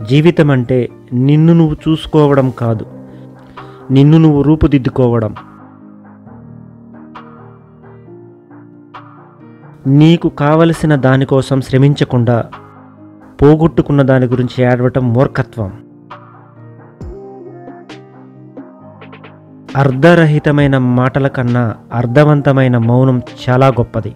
జీవితం అంటే నిన్ను నువ్వు చూసుకోవడం కాదు నిన్ను నువ్వు రూపుదిద్దుకోవడం నీకు కావలసిన దానికోసం శ్రమించకుండా పోగొట్టుకున్న దాని గురించి ఏడవటం మూర్ఖత్వం అర్ధరహితమైన మాటల కన్నా అర్థవంతమైన మౌనం చాలా గొప్పది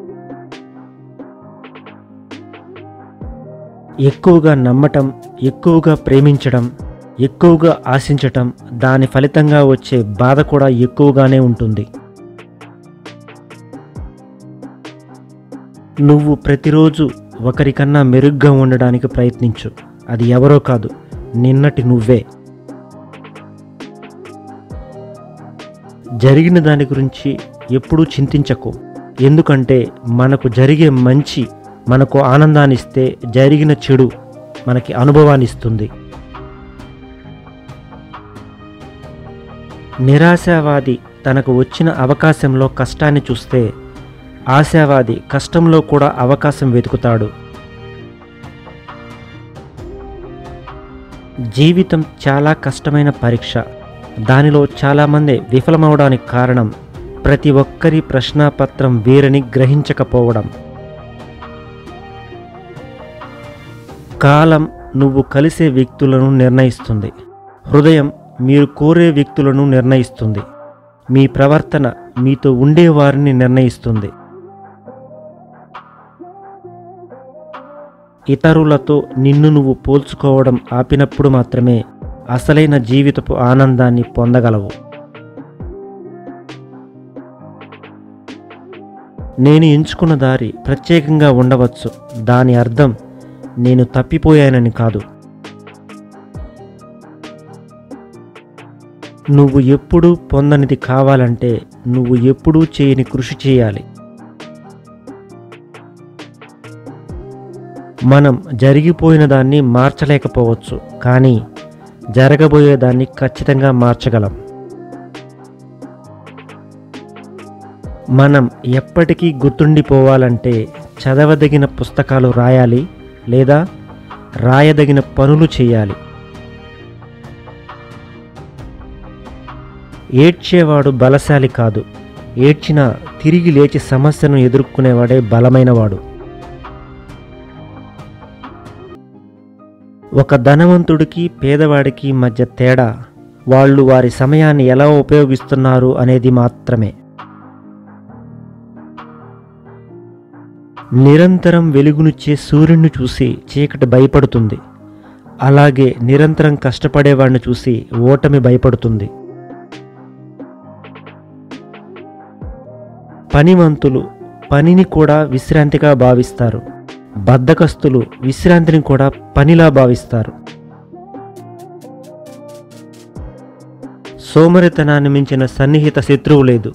ఎక్కువగా నమ్మటం ఎక్కువగా ప్రేమించడం ఎక్కువగా ఆశించటం దాని ఫలితంగా వచ్చే బాధ కూడా ఎక్కువగానే ఉంటుంది నువ్వు ప్రతిరోజు ఒకరికన్నా మెరుగ్గా ఉండడానికి ప్రయత్నించు అది ఎవరో కాదు నిన్నటి నువ్వే జరిగిన దాని గురించి ఎప్పుడూ చింతించకు ఎందుకంటే మనకు జరిగే మంచి మనకు ఆనందాన్ని ఇస్తే జరిగిన చెడు మనకి అనుభవాన్ని ఇస్తుంది నిరాశావాది తనకు వచ్చిన అవకాశంలో కష్టాన్ని చూస్తే ఆశావాది కష్టంలో కూడా అవకాశం వెతుకుతాడు జీవితం చాలా కష్టమైన పరీక్ష దానిలో చాలామంది విఫలమవడానికి కారణం ప్రతి ఒక్కరి ప్రశ్నాపత్రం వేరని గ్రహించకపోవడం కాలం నువ్వు కలిసే వ్యక్తులను నిర్ణయిస్తుంది హృదయం మీరు కోరే వ్యక్తులను నిర్ణయిస్తుంది మీ ప్రవర్తన మీతో ఉండేవారిని నిర్ణయిస్తుంది ఇతరులతో నిన్ను నువ్వు పోల్చుకోవడం ఆపినప్పుడు మాత్రమే అసలైన జీవితపు ఆనందాన్ని పొందగలవు నేను ఎంచుకున్న దారి ప్రత్యేకంగా ఉండవచ్చు దాని అర్థం నేను తప్పిపోయానని కాదు నువ్వు ఎప్పుడూ పొందనిది కావాలంటే నువ్వు ఎప్పుడూ చేయని కృషి చేయాలి మనం జరిగిపోయిన దాన్ని మార్చలేకపోవచ్చు కానీ జరగబోయేదాన్ని ఖచ్చితంగా మార్చగలం మనం ఎప్పటికీ గుర్తుండిపోవాలంటే చదవదగిన పుస్తకాలు రాయాలి లేదా రాయదగిన పనులు చేయాలి ఏడ్చేవాడు బలశాలి కాదు ఏడ్చిన తిరిగి లేచి సమస్యను ఎదుర్కొనేవాడే బలమైనవాడు ఒక ధనవంతుడికి పేదవాడికి మధ్య తేడా వాళ్ళు వారి సమయాన్ని ఎలా ఉపయోగిస్తున్నారు అనేది మాత్రమే నిరంతరం వెలుగునిచ్చే సూర్యుడిని చూసి చీకటి భయపడుతుంది అలాగే నిరంతరం కష్టపడేవాడిని చూసి ఓటమి భయపడుతుంది పనివంతులు పనిని కూడా విశ్రాంతిగా భావిస్తారు బద్ధకస్తులు విశ్రాంతిని కూడా పనిలా భావిస్తారు సోమరితనాన్ని మించిన సన్నిహిత శత్రువు లేదు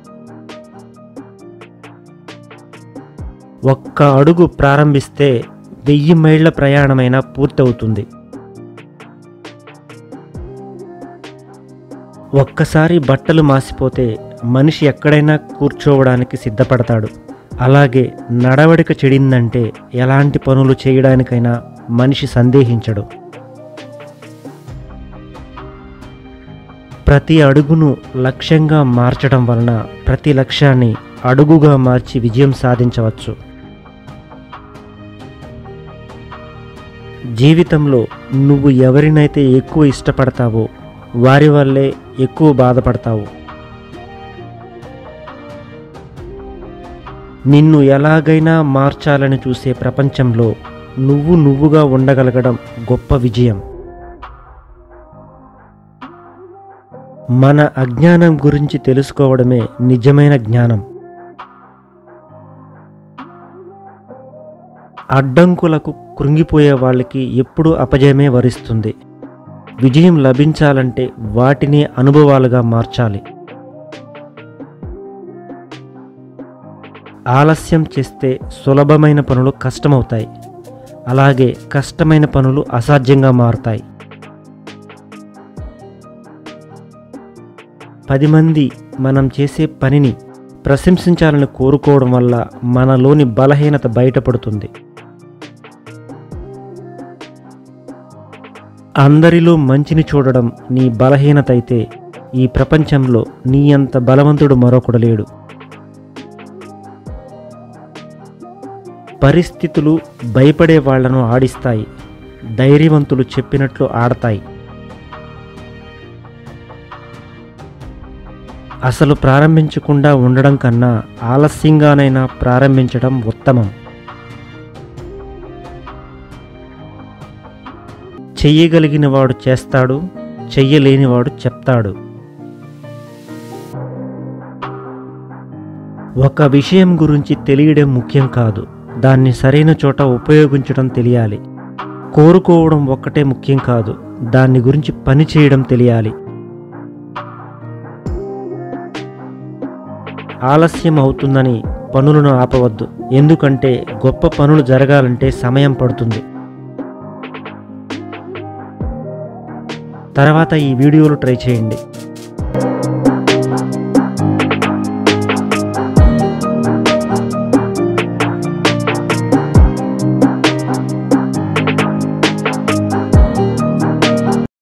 ఒక్క అడుగు ప్రారంభిస్తే వెయ్యి మైళ్ళ ప్రయాణమైనా పూర్తవుతుంది ఒక్కసారి బట్టలు మాసిపోతే మనిషి ఎక్కడైనా కూర్చోవడానికి సిద్ధపడతాడు అలాగే నడవడిక చెడిందంటే ఎలాంటి పనులు చేయడానికైనా మనిషి సందేహించడు ప్రతి అడుగును లక్ష్యంగా మార్చడం వలన ప్రతి లక్ష్యాన్ని అడుగుగా మార్చి విజయం సాధించవచ్చు జీవితంలో నువ్వు ఎవరినైతే ఎక్కువ ఇష్టపడతావో వారి వల్లే ఎక్కువ బాధపడతావు నిన్ను ఎలాగైనా మార్చాలని చూసే ప్రపంచంలో నువ్వు నువ్వుగా ఉండగలగడం గొప్ప విజయం మన అజ్ఞానం గురించి తెలుసుకోవడమే నిజమైన జ్ఞానం అడ్డంకులకు కృంగిపోయే వాళ్ళకి ఎప్పుడూ అపజయమే వరిస్తుంది విజయం లభించాలంటే వాటిని అనుభవాలుగా మార్చాలి ఆలస్యం చేస్తే సులభమైన పనులు కష్టమవుతాయి అలాగే కష్టమైన పనులు అసాధ్యంగా మారుతాయి పది మంది మనం చేసే పనిని ప్రశంసించాలని కోరుకోవడం వల్ల మనలోని బలహీనత బయటపడుతుంది అందరిలో మంచిని చూడడం నీ బలహీనత అయితే ఈ ప్రపంచంలో నీ అంత బలవంతుడు మరొకడు లేడు పరిస్థితులు భయపడే వాళ్లను ఆడిస్తాయి ధైర్యవంతులు చెప్పినట్లు ఆడతాయి అసలు ప్రారంభించకుండా ఉండడం కన్నా ఆలస్యంగానైనా ప్రారంభించడం ఉత్తమం చెయ్యగలిగిన వాడు చేస్తాడు చెయ్యలేనివాడు చెప్తాడు ఒక విషయం గురించి తెలియడం ముఖ్యం కాదు దాన్ని సరైన చోట ఉపయోగించడం తెలియాలి కోరుకోవడం ఒక్కటే ముఖ్యం కాదు దాన్ని గురించి పని చేయడం తెలియాలి ఆలస్యం అవుతుందని పనులను ఆపవద్దు ఎందుకంటే గొప్ప పనులు జరగాలంటే సమయం పడుతుంది తర్వాత ఈ వీడియోలు ట్రై చేయండి